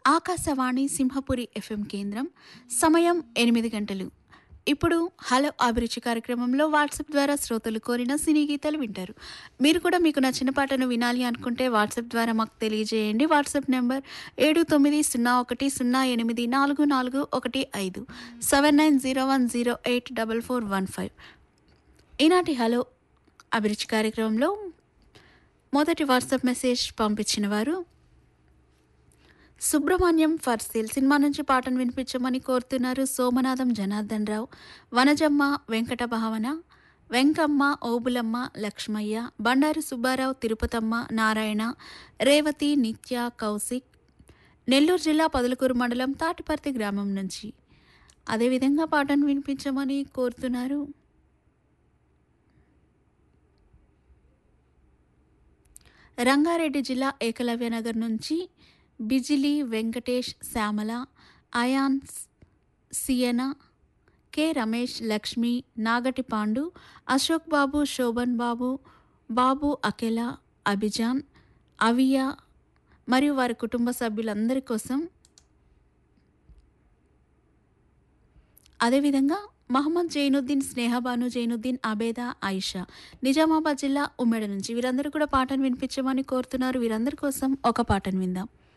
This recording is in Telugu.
ఆకాశవాణి సింహపురి ఎఫ్ఎం కేంద్రం సమయం ఎనిమిది గంటలు ఇప్పుడు హలో అభిరుచి కార్యక్రమంలో వాట్సాప్ ద్వారా శ్రోతలు కోరిన సినీ గీతాలు వింటారు మీరు కూడా మీకు నచ్చిన పాటను వినాలి అనుకుంటే వాట్సాప్ ద్వారా మాకు తెలియజేయండి వాట్సాప్ నెంబర్ ఏడు తొమ్మిది సున్నా ఒకటి సున్నా ఎనిమిది నాలుగు నాలుగు ఒకటి ఐదు seven nine zero one zero eight double four one five ఈనాటి హలో అభిరుచి కార్యక్రమంలో మొదటి వాట్సాప్ మెసేజ్ పంపించిన వారు సుబ్రహ్మణ్యం ఫర్ సేల్ సినిమా నుంచి పాటను వినిపించమని కోరుతున్నారు సోమనాథం జనార్దన్ రావు వనజమ్మ వెంకట భావన వెంకమ్మ ఓబులమ్మ లక్ష్మయ్య బండారు సుబ్బారావు తిరుపతమ్మ నారాయణ రేవతి నిత్య కౌశిక్ నెల్లూరు జిల్లా పదులకూరు మండలం తాటిపర్తి గ్రామం నుంచి అదేవిధంగా పాటను వినిపించమని కోరుతున్నారు రంగారెడ్డి జిల్లా ఏకలవ్య నగర్ నుంచి బిజిలి వెంకటేష్ శ్యామల అయాన్స్ సియన కె రమేష్ లక్ష్మి నాగటి పాండు అశోక్ బాబు శోభన్ బాబు బాబు అఖిల అభిజాన్ అవియా మరియు వారి కుటుంబ సభ్యులందరి కోసం అదేవిధంగా మహమ్మద్ జైనుద్దీన్ స్నేహబాను జైనుద్దీన్ అబేదా ఆయిషా నిజామాబాద్ జిల్లా ఉమ్మడి నుంచి వీరందరూ కూడా పాటను వినిపించమని కోరుతున్నారు వీరందరి కోసం ఒక పాటను విందాం